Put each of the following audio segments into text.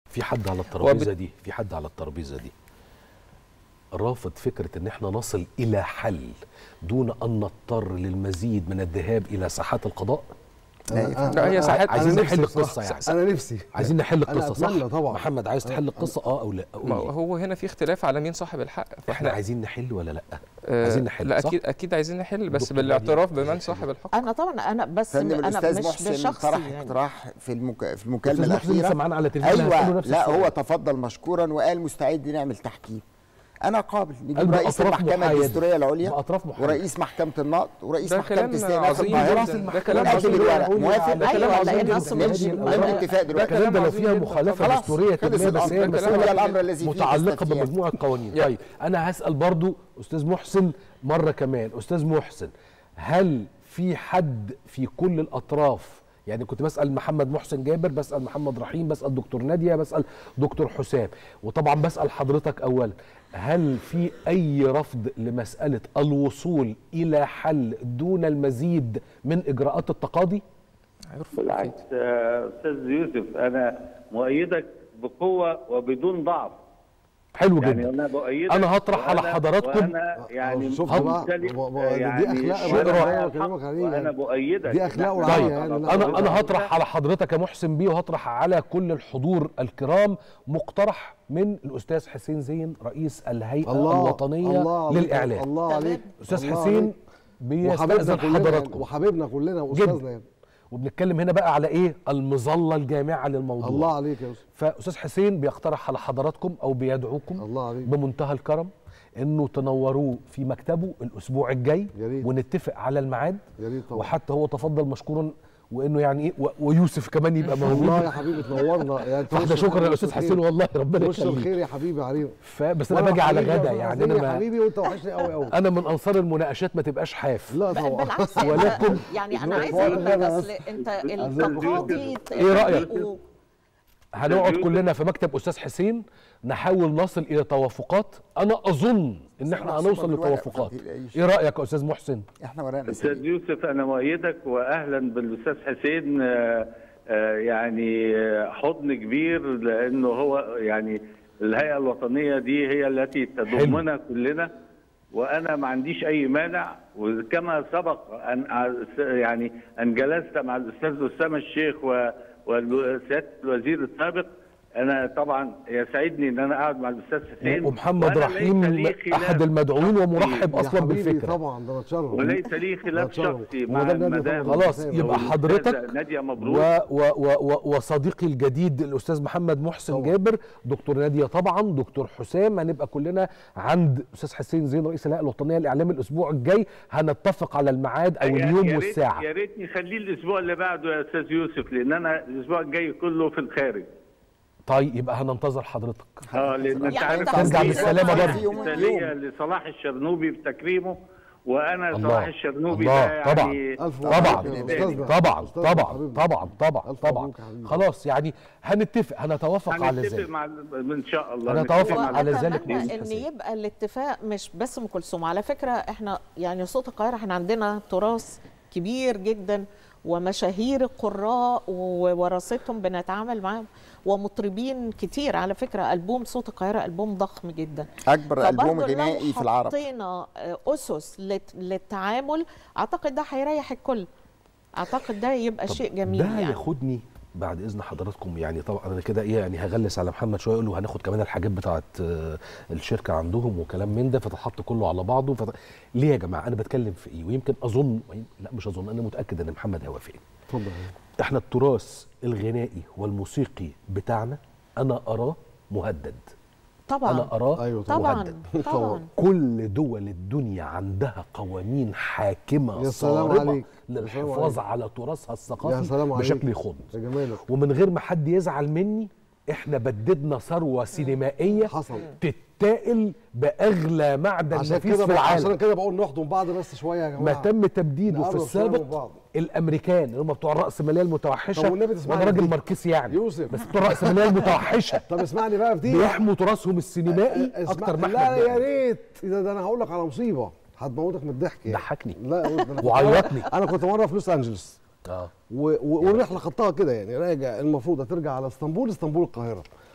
في حد على الترابيزه وبت- دي في حد على الترابيزه دي رافض فكره ان احنا نصل الى حل دون ان نضطر للمزيد من الذهاب الى ساحات القضاء لا، هي ساحات- عايزين أنا نحل نفسي القصه بصراحة. يعني انا نفسي عايزين نحل أنا القصه صح أتمنى طبعا. محمد عايز تحل القصه اه او لا قول ما لي. هو هنا في اختلاف على مين صاحب الحق احنا فاحنا عايزين نحل ولا لا آه، عايزين نحل لا صح؟ اكيد اكيد عايزين نحل بس دكتور بالاعتراف نادية. بمن صاحب الحق انا طبعا انا بس فندم انا الاستاذ مش محسن بشخصي طرح يعني اقتراح في المك... في المكالمه أستاذ محسن لسه الاخيره معانا على التلفزيون هسأله ايوه نفس لا السؤال. هو تفضل مشكورا وقال مستعد نعمل تحكيم انا قابل قال نجيب رئيس بأطراف المحكمه محايدة. الدستوريه العليا بأطراف محايدة. ورئيس محكمه النقض ورئيس ده محكمه كلام استئناف عظيم القاهره جدا ده كلام نقدم عظيم الورق جدا موافق ده كلام أيوة، عظيم لأن جدا. أصل نمشي مش- نعمل اتفاق ده دلوقتي الكلام ده لو عظيم فيها جدا. مخالفه خلاص، دستوريه خلص تجميع بس هي الأمر. ده كلام مساله عظيم. الأمر الذي فيه متعلقه الاستفتاء. بمجموعه قوانين يلا. طيب انا هسال برضو استاذ محسن مره كمان استاذ محسن هل في حد في كل الاطراف يعني كنت بسال محمد محسن جابر بسال محمد رحيم بسال دكتور ناديه بسال دكتور حسام وطبعا بسال حضرتك اولا هل في اي رفض لمساله الوصول الى حل دون المزيد من اجراءات التقاضي هيرفض بالعكس أكيد. آه، استاذ يوسف انا مؤيدك بقوه وبدون ضعف حلو يعني جدا انا بؤيدك أنا هطرح على وأنا- حضراتكم- وانا يعني شفت بقى؟ مختلف، و- و- دي يعني أخلاق شيء بقى معايا اللي أنا الحق بكلمك عليه وانا يعني. بؤيدك دي أخلاق نحن ورعاية طيب يعني. على انا طريق انا هطرح العودة. على حضرتك يا محسن بيه وهطرح على كل الحضور الكرام مقترح من الاستاذ حسين زين رئيس الهيئه الله الوطنيه الله عليك، للاعلام الله تمام. عليك استاذ الله حسين عليك. وحبيبنا بيستاذن كلنا يعني، حضراتكم وحبيبنا كلنا جدا. واستاذنا يعني. وبنتكلم هنا بقى على ايه المظله الجامعه للموضوع الله عليك يا يوسف فاستاذ حسين بيقترح على حضراتكم او بيدعوكم الله عليك. بمنتهى الكرم انه تنوروه في مكتبه الاسبوع الجاي يا ريت. ونتفق على الميعاد يا ريت طبعا وحتى هو تفضل مشكورا وانه يعني ايه و- ويوسف كمان يبقى موجود والله يا حبيبي تنورنا يعني فاحنا شكرا يا استاذ حسين والله ربنا وش يخليك الخير يا حبيبي علينا فبس انا وأنا باجي على حبيبي يا غدا أستاذ يعني حسين انا يا ما حبيبي وانت وحشني قوي قوي انا من انصار المناقشات ما تبقاش حاف لا ب- طبعا بالعكس ولكن- أنت- يعني انا لا، عايزه ولا اقول لك غير اصل بس. انت أزل التقاضي إيه رأيك؟ تبقوا- هنقعد كلنا في مكتب استاذ حسين نحاول نصل الى توافقات انا اظن ان احنا صبر هنوصل بالورق، لتوافقات ما تقلقيش. ايه رايك يا استاذ محسن احنا ورانا استاذ سبيل. يوسف انا مؤيدك واهلا بالاستاذ حسين آه، آه، يعني آه، حضن كبير لانه هو يعني الهيئه الوطنيه دي هي التي تضمنا كلنا وانا ما عنديش اي مانع وكما سبق ان يعني ان جلست مع الاستاذ اسامه الشيخ و- وسياده الوزير السابق انا طبعا يسعدني ان انا اقعد مع الاستاذ حسين ومحمد وأنا رحيم ليس لي خلاف احد المدعوين ومرحب يا اصلا حبيبي بالفكره طبعا ده انا اتشرف وليس لي خلاف أتشرف. شخصي وما مع دام نادية المدام طبعاً خلاص حسين. يبقى والأستاذة حضرتك ناديه و مبروك و و و وصديقي الجديد الاستاذ محمد محسن طبعا. جابر دكتور ناديه طبعا دكتور حسام هنبقى كلنا عند استاذ حسين زين رئيس الهيئه الوطنيه للاعلام الاسبوع الجاي هنتفق على الميعاد او يا- اليوم يا ريت- والساعه يا ريت نخليه الاسبوع اللي بعده يا استاذ يوسف لان انا الاسبوع الجاي كله في الخارج طيب يبقى هننتظر حضرتك اه لان انت يعني عارف أنت ترجع قصدي- بالسلامة برضه. في يوم- مثاليه يوم. لصلاح الشرنوبي بتكريمه وانا الله. صلاح الشرنوبي الله. ده طبعا. يعني ألف طبعا مبروك يا أستاذنا. طبعا أستاذنا طبعا حبيبي. طبعا طبعا ألف طبعا مبروك يا حبيبي. خلاص يعني هنتفق هنتوافق على هنتفق ذلك مع ان شاء الله هنتوافق نتفق مع على ذلك وأتمنى بإذن ان حسين. يبقى الاتفاق مش بس ام كلثوم على فكره احنا يعني صوت القاهره احنا عندنا تراث كبير جدا ومشاهير قراء ووراثتهم بنتعامل معاهم ومطربين كتير على فكره البوم صوت القاهره البوم ضخم جدا اكبر البوم فبرضه لو غنائي في العرب حطينا آه، اسس لت- للتعامل اعتقد ده هيريح الكل اعتقد ده يبقى طب شيء جميل ده يعني هياخدني بعد اذن حضراتكم يعني طبعا انا كده ايه يعني هغلس على محمد شويه اقول له هناخد كمان الحاجات بتاعه آه، الشركه عندهم وكلام من ده فتتحط كله على بعضه فت... ليه يا جماعه انا بتكلم في ايه ويمكن اظن لا مش اظن انا متاكد ان محمد هيوافقني اتفضل احنا التراث الغنائي والموسيقي بتاعنا انا اراه مهدد طبعا انا اراه أيوة طبعاً. طبعا مهدد طبعا كل دول الدنيا عندها قوانين حاكمه يا سلام صارمه عليك. يا سلام للحفاظ عليك. على تراثها يا الثقافي سلام عليك. بشكل يخض يا جمالك ومن غير ما حد يزعل مني احنا بددنا ثروه سينمائيه حصل. تتاقل باغلى معدن عشان نفيس كده في بقى عشان العالم كده بقول نحضن بعض بس شويه يا ما جماعه تم تبديده في نقرب شوية من السابق بعض. الامريكان اللي هم بتوع الراسماليه المتوحشه طب والنبي تسمعني وانا راجل دي. ماركسي يعني يوسف. بس بتوع الراسماليه المتوحشه طب اسمعني بقى في دي بيحموا تراثهم السينمائي اسمع- اكتر ما لا احنا يا بنعمل. ريت ده, ده انا هقول لك على مصيبه هتموتك من الضحك يعني. ضحكني. لا ده أنا كنت وعيطني. مرة- انا كنت مره في لوس انجلوس اه و- و- والرحله خدتها كده يعني راجع المفروض هترجع على اسطنبول اسطنبول القاهره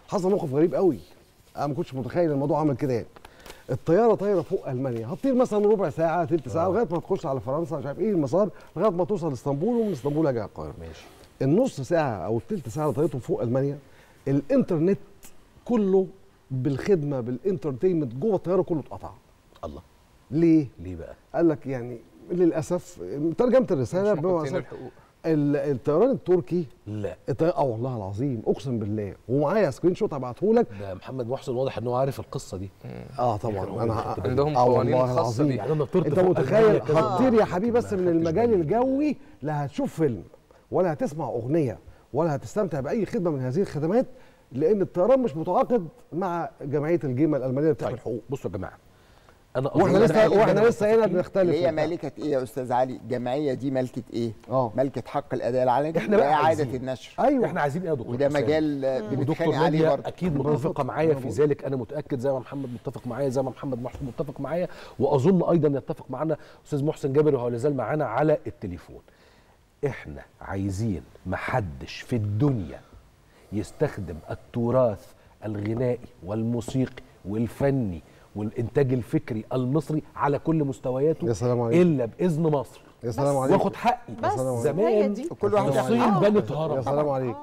حصل موقف غريب قوي انا ما كنتش متخيل الموضوع عمل كده يعني الطياره طايره فوق المانيا هتطير مثلا ربع ساعه ثلث ساعه لغايه ما تخش على فرنسا مش عارف ايه المسار لغايه ما توصل اسطنبول ومن اسطنبول اجي على القاهره ماشي النص ساعه او الثلث ساعه اللي طيرتهم فوق المانيا الانترنت كله بالخدمه بالانترتينمنت جوه الطياره كله اتقطع الله ليه؟ ليه بقى قال لك يعني للاسف ترجمه الرساله مش بما محطين أصل- الحقوق ال- الطيران التركي لا الطي- اه والله العظيم اقسم بالله ومعايا سكرين شوت هبعته لك ده محمد محسن واضح ان هو عارف القصه دي اه طبعا انا عندهم اه قوانين والله خاصة العظيم بيه. يعني انا طرت انت فوق متخيل ألمانيا كده. هتطير يا حبيبي بس ما من خدتش المجال بالي. الجوي لا هتشوف فيلم ولا هتسمع اغنيه ولا هتستمتع باي خدمه من هذه الخدمات لان الطيران مش متعاقد مع جمعيه الجيمه الالمانيه اللي بتعمل طيب حقوق بصوا يا جماعه انا واحنا أظن- لسه أنا- واحنا أنا لسه هنا متفقين. بنختلف اللي هي وبتاع. ملكه ايه يا استاذ علي الجمعيه دي ملكه ايه اه ملكه حق الاداء العلني إحنا بقى واعاده عايزين. النشر ايوه احنا عايزين ايه يا دكتور وده حسام؟ مجال آه، ودكتور بنتخانق عليه نادية برضه اكيد بالظبط. متفقه معايا في بالظبط. ذلك انا متاكد زي ما محمد متفق معايا زي ما محمد محسن متفق معايا واظن ايضا يتفق معانا استاذ محسن جابر وهو لازال معانا على التليفون احنا عايزين محدش في الدنيا يستخدم التراث الغنائي والموسيقي والفني والانتاج الفكري المصري على كل مستوياته يا سلام عليك. الا باذن مصر يا سلام عليك واخد حقي بس هي زمان دي. كل واحد يعمل الصين حاجة. بنت يا هرم سلام عليك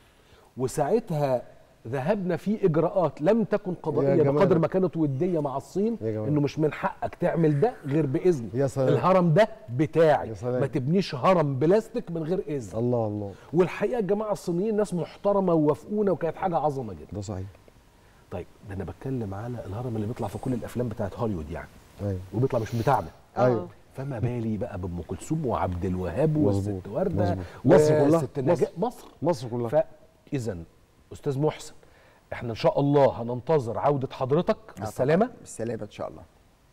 وساعتها ذهبنا في اجراءات لم تكن يا قضائيه جمال. بقدر ما كانت وديه مع الصين يا جمال. انه مش من حقك تعمل ده غير باذن يا سلام. الهرم ده بتاعي يا سلام. ما تبنيش هرم بلاستيك من غير اذن الله الله والحقيقه الجماعه الصينيين ناس محترمه ووافقونا وكانت حاجه عظمه جدا ده صحيح طيب ده انا بتكلم على الهرم اللي بيطلع في كل الافلام بتاعت هوليوود يعني ايوه وبيطلع مش بتاعنا ايوه فما بالي بقى بام كلثوم وعبد الوهاب مظبوط، والست ورده مظبوط. مصر كلها، والست نجاة- مصر. مصر مصر كلها فاذا استاذ محسن احنا ان شاء الله هننتظر عوده حضرتك بالسلامه بالسلامه ان شاء الله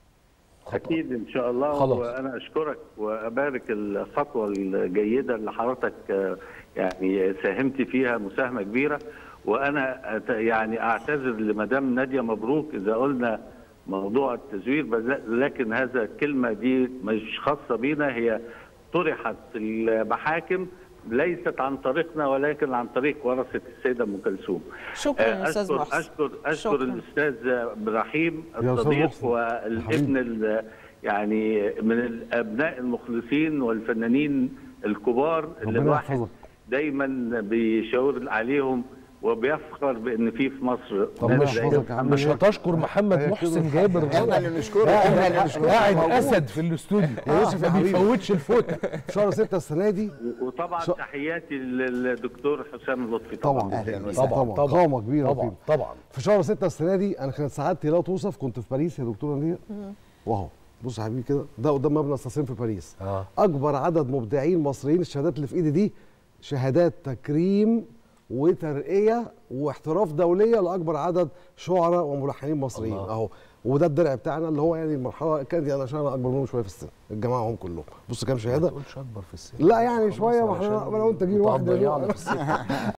اكيد ان شاء الله خلاص. وانا اشكرك وابارك الخطوه الجيده اللي حضرتك آه، يعني ساهمت فيها مساهمه كبيره وانا أت- يعني اعتذر لمدام ناديه مبروك اذا قلنا موضوع التزوير بل- لكن هذا الكلمه دي مش خاصه بينا هي طرحت في المحاكم ليست عن طريقنا ولكن عن طريق ورثه السيده ام كلثوم شكرا يا استاذ اشكر محسن اشكر اشكر شكراً. الاستاذ ابراهيم يا أستاذ الصديق محسن. والابن ال- يعني من الابناء المخلصين والفنانين الكبار اللي ربنا الواحد يحفظك. دايما بيشاور عليهم وبيفخر بان في في مصر طب ناس مش زيهم. يحفظك يا عم مش إيه؟ هتشكر محمد هي كده محسن جابر احنا اللي نشكره احنا اللي نشكره قاعد موجود. اسد في الاستوديو يا يوسف يا ما حبيبي. بيفوتش الفوته في شهر 6 السنه دي وطبعا شو- تحياتي للدكتور حسام لطفي طبعا أهلاً وسهلاً. طبعا طبعا قامه كبيره طبعا وقيمة. طبعا في شهر 6 السنه دي انا كانت سعادتي لا توصف كنت في باريس يا دكتوره نية واهو بص يا حبيبي كده ده قدام مبنى الساسين في باريس اه اكبر عدد مبدعين مصريين الشهادات اللي في ايدي دي شهادات تكريم وترقيه واحتراف دوليه لاكبر عدد شعراء وملحنين مصريين الله. اهو وده الدرع بتاعنا اللي هو يعني المرحله كانت يعني عشان انا اكبر منهم شويه في السن الجماعه هم كلهم بص كام ما شهاده تقولش اكبر في السن لا يعني خلاص شويه ما احنا علشان انا وانت جيل انت واحد هتضيعنا في السن